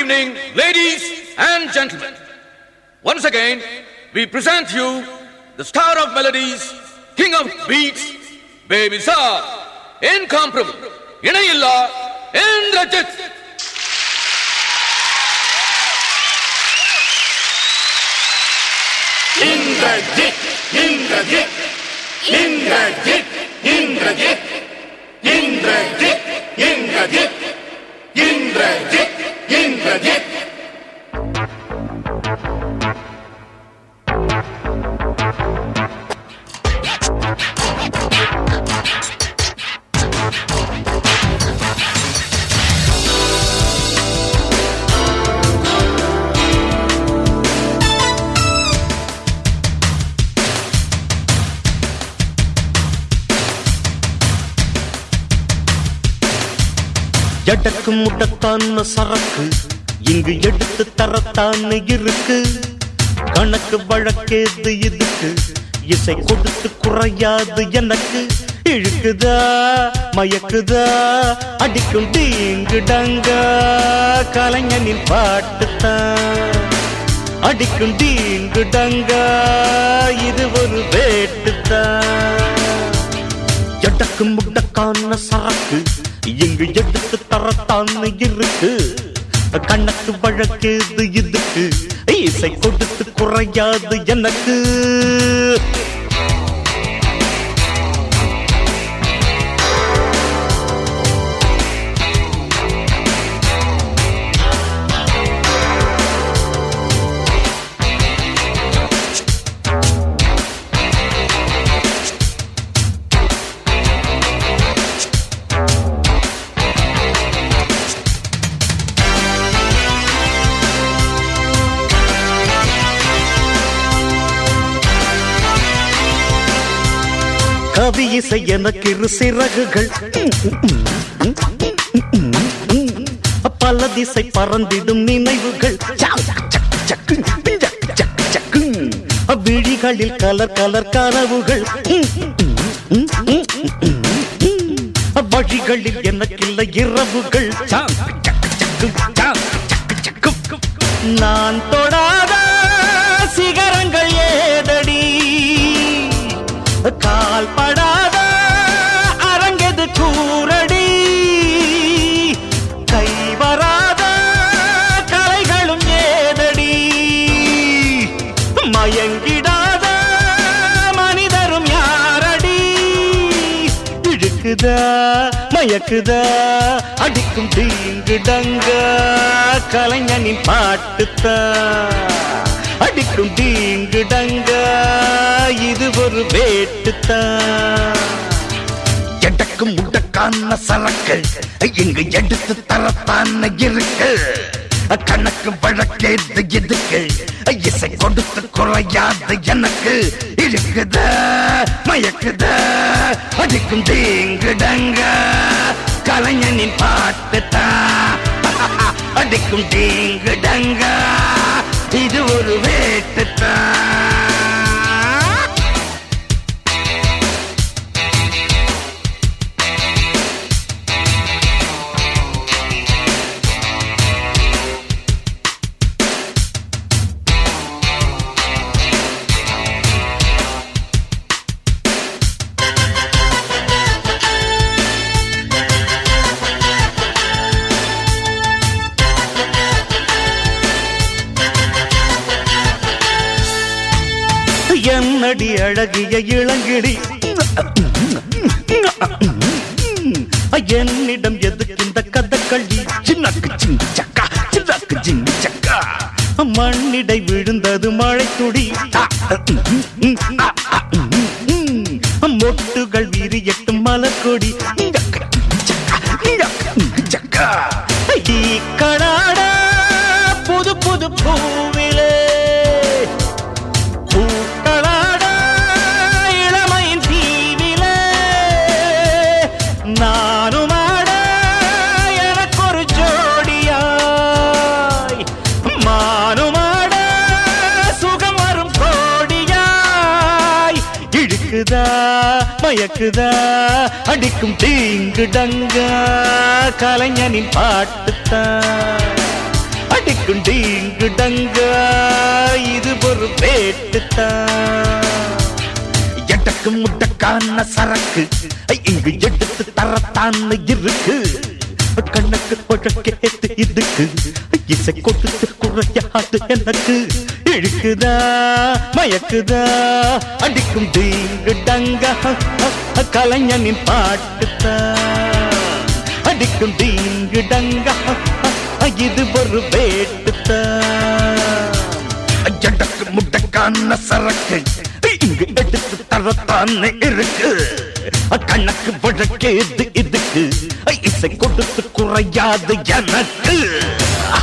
evening, ladies and gentlemen. Once again, we present you the star of melodies, king of beats, Baby Saar, incomparable, இணையில்லா இந்திரஜித் இந்திரஜித் இந்திரஜித் இந்திரஜித் இந்திரஜித் இந்திரஜித் இந்திரஜித் இந்திரஜித் இந்திரஜித் எடக்கு முடத்தான சரக்கு இங்கு எடுத்து தரத்தான இருக்கு கணக்கு வழக்கேது இதுக்கு இசை கொடுத்து குறையாது எனக்கு இழுக்குதா மயக்குதா அடிக்கும் தீங்கு டங்க கலைஞனின் பாட்டுத்தான் அடிக்கும் தீங்கு டங்க இது ஒரு வேட்டுத்தான் எடக்கு முடக்கான சரக்கு இங்கு எடுத்து தரத்தான் இருக்கு கணக்கு வழக்கேது இதுக்கு இசை கொடுத்து குறையாது எனக்கு கவி இசை எனக்கு இரு சிறகுகள் பல திசை பறந்திடும் நினைவுகள் சக்கு, சக்கு, சக்கு, சக்கு, சக்கு. விழிகளில் கலர் கலர் கனவுகள் வழிகளில் எனக்கில்லை இரவுகள் சாக்கு, சக்கு, சக்கு, சாக்கு, சக்கு, சக்கு. நான் தொடாத சிகரங்கள் ஏதடி கால் படாத அரங்கது கூரடி கை வராத கலைகளும் ஏதடி மயங்கிடாத மனிதரும் யாரடி இழுக்குதா மயக்குதா அடிக்கும் தீங்கு டங்க கலைஞனின் பாட்டுத்தான் அடிக்கும் தீங்கு டங்க இது ஒரு வேட்டுத்தான் எடக்கும் முடக்கான சரக்கு இங்கு எடுத்து தரத்தான இருக்கு கணக்கு வழக்கேது எதுக்கு இசை கொடுத்து குறையாது எனக்கு இருக்குத மயக்குத அடிக்கும் தீங்குடங்க கலைஞனின் பாட்டுத்தான் அடிக்கும் தீங்குடங்க இது ஒரு வேட்டுத்தான் என்னடி அழகிய இளங்கிடி என்னிடம் எதுக்கு இந்த கதக்களி சின்னக்கு சிங்கு சக்கா சின்னக்கு சிங்கு சக்கா மண்ணிடை விழுந்தது மழை துடி மொட்டுகள் விரியட்டும் மலர்கொடி சக்கா கடாடா புது புது பூவிலே பூக்களாட இளமையின் தீவிலே நானும் ஆட எனக்கொரு ஜோடியாய் மானும் ஆட சுகம் வரும் கோடியாய் இழுக்குதா மயக்குதா அடிக்கும் தீங்கு டங்க கலைஞனின் பாட்டுத்தான் அடிக்கும் டீங்கு டங்கா இது ஒரு வேட்டுத்தான் எட்டக்கு முட்டக்கான சரக்கு ஐ, இங்கு எடுத்து தரத்தான்னு இருக்கு கண்ணுக்கு பழக்கேத்து இதுக்கு இசை கொடுத்து குறையாது எனக்கு இழுக்குதா மயக்குதா அடிக்கும் தீங்கு டங்கா கலைஞனின் பாட்டுத்தான் அடிக்கும் தீங்கு டங்கா இது ஒரு வேட்டுத்தான் ஜடக்கு முட்டக்கான சரக்கு இங்கு எடுத்து தரத்தானே இருக்கு கணக்கு வழக்கேது இதுக்கு இசை கொடுத்து குறையாது எனக்கு